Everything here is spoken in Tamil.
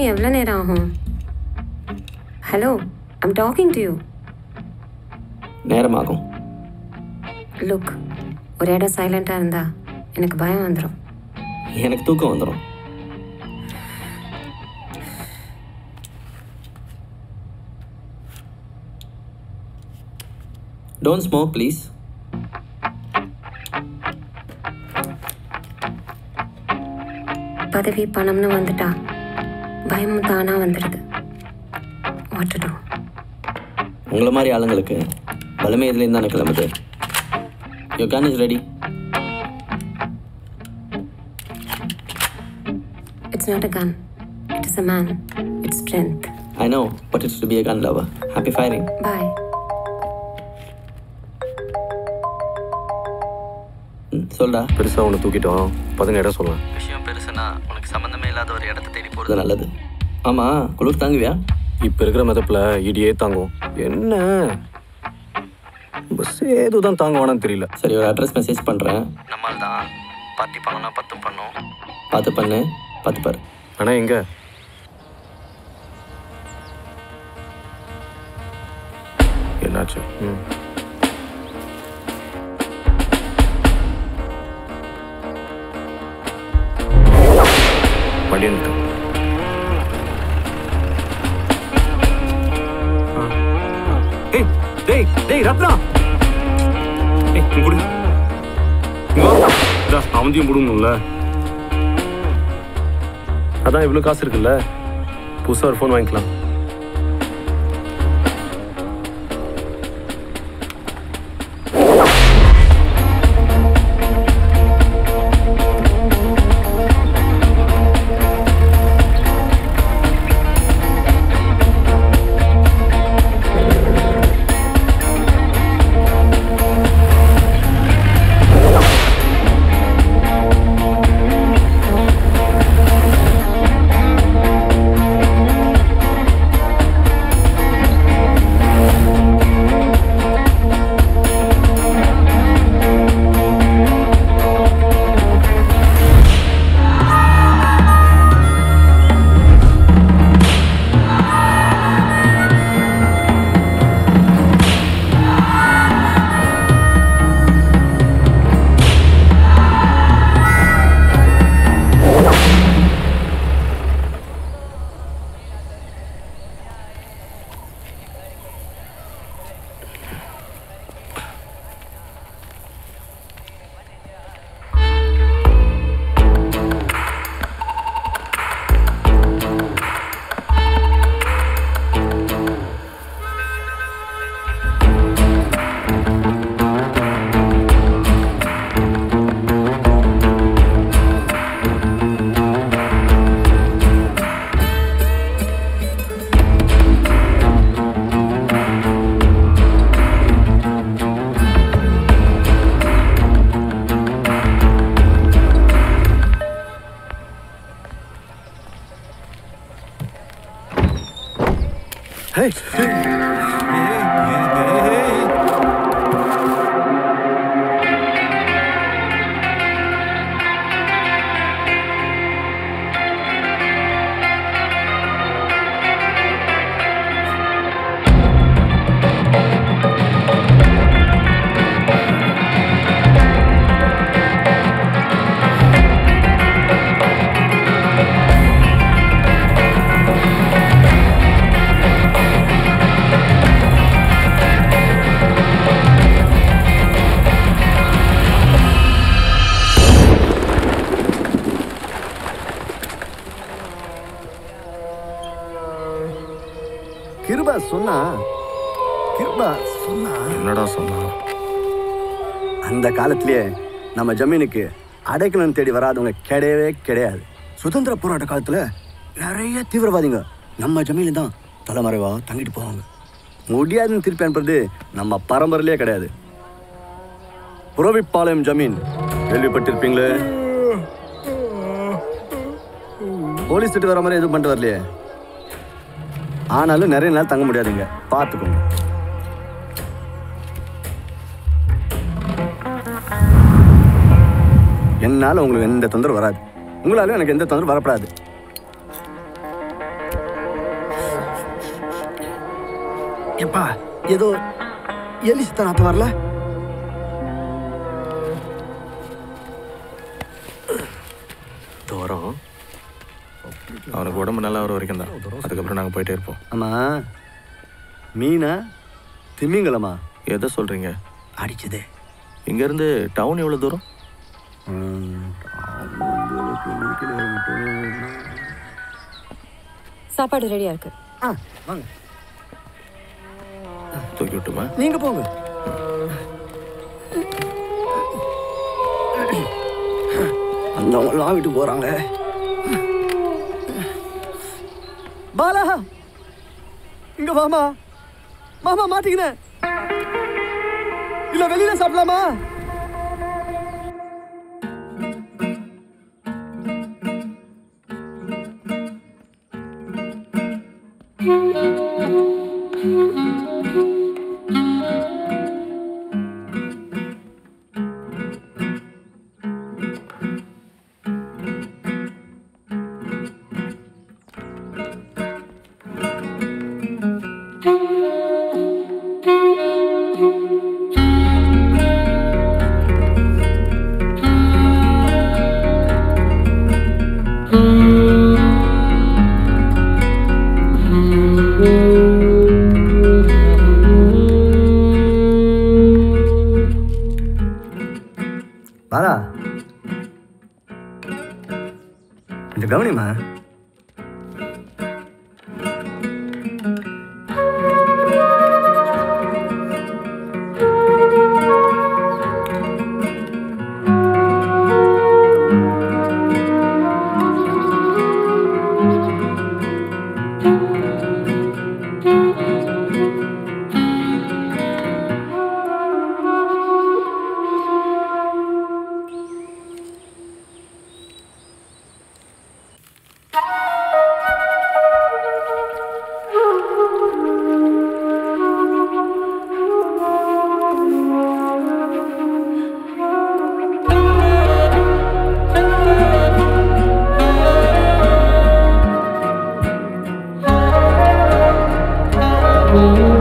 இன்னும் எவ்வளோ நேரம் ஆகும் hello I'm talking to you நேரமாகும் லுக் ஒரு இடம் சைலண்ட்டாக இருந்தா எனக்கு பயம் வந்துடும் எனக்கு தூக்கம் வந்துடும் டோன்ட் ஸ்மோக் ப்ளீஸ் பதவி பணம்னு வந்துட்டா பயமும் தானாக வந்துடுது வாட் டு டூ உங்களை மாதிரி ஆளுங்களுக்கு பலமே இதுலேருந்து தானே கிளம்புது yo can is ready it's not a gun it is a man it's strength I know but it's to be a gun lover happy firing boy சொல்டா பெருசாக ஒன்று தூக்கிட்டோம் பதுங்க இடம் சொல்லுவேன் விஷயம் பெருசுனா உனக்கு சம்மந்தமே இல்லாத ஒரு இடத்த தேடி போகிறது நல்லது ஆமாம் குளிர் தாங்குவியா இப்போ இருக்கிற மெதப்பில் இடியே தாங்கும் என்ன பஸ் ஏதோ தான் தாங்குவானான்னு தெரியல சரி ஒரு அட்ரஸ் மெசேஜ் பண்ணுறேன் நம்மால் தான் பார்ட்டி பண்ணனா பத்து பண்ணும் பார்த்து பண்ணு பார்த்து பாரு ஆனால் எங்க என்னாச்சு ம் வண்டி நிறுத்து. ஆ, ஆ. ஏய் டேய் டேய் ரத்னா ஏய் இங்க குடு இங்க வா. இதா, அவந்தையும் பிடுங்கணும்ல அதான் இவ்வளோ காசு இருக்குல்ல புதுசாக ஒரு ஃபோன் வாங்கிக்கலாம் கிருபா சொன்னா கிருபா சொன்னா என்னடா சொன்னா அந்த காலத்திலேயே நம்ம ஜமீனுக்கு அடைக்கலம் தேடி வராதவங்க கிடையவே கிடையாது சுதந்திர போராட்ட காலத்துல நிறைய தீவிரவாதிங்க நம்ம ஜமீனில் தான் தலைமறைவா தங்கிட்டு போவாங்க முடியாதுன்னு திருப்பி அனுப்புறது நம்ம பரம்பரையிலே கிடையாது புறவிப்பாளையம் ஜமீன் கேள்விப்பட்டிருப்பீங்களே போலீஸ் திட்டு வர மாதிரி எதுவும் பண்ணிட்டு வரலையே ஆனாலும் நிறைய நாள் தங்க முடியாதுங்க பார்த்துக்கோங்க என்னால் உங்களுக்கு எந்த தொந்தரவு வராது உங்களாலும் எனக்கு எந்த தொந்தரவு வரப்படாது எப்பா ஏதோ எலி சித்த நாத்தம் வரல தூரம் அவனுக்கு உடம்பு நல்லா வர வரைக்கும் தான் அதுக்கப்புறம் நாங்கள் போயிட்டே இருப்போம் ஆமா மீனா திமிங்கலமா எதை சொல்கிறீங்க அடிச்சதே இங்கேருந்து டவுன் எவ்வளோ தூரம் சாப்பாடு ரெடியா இருக்கு ஆ வாங்க தூக்கி விட்டுமா நீங்க போங்க வந்தவங்கலாம் வீட்டுக்கு போறாங்க பாலா இங்க வாமா மாமா மாட்டிக்கினேன் இல்ல வெளியில சாப்பிடலாமா பாலா இந்த கவனிமா thank you